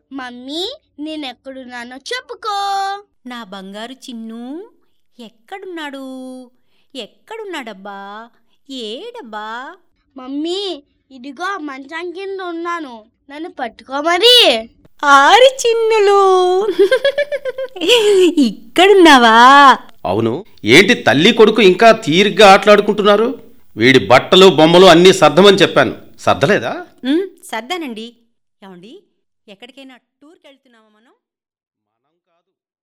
mummy నేను ఎక్కడున్నానో చెప్పుకో నా బంగారు చిన్ను ఎక్కడున్నాడు ఎక్కడున్నాడబ్బా ఏడబ్బా మమ్మీ ఇదిగో ఆ మంచం కింద ఉన్నాను నన్ను పట్టుకో మరి ఆరి చిన్నులు ఇక్కడున్నావా అవును ఏంటి తల్లి కొడుకు ఇంకా తీరిగ్గా ఆటలాడుకుంటున్నారు వీడి బట్టలు బొమ్మలు అన్నీ సర్దమని చెప్పాను సర్దలేదా ఉమ్, సర్దానండి ఏమండి ఎక్కడికైనా టూర్కి వెళ్తున్నామా మనం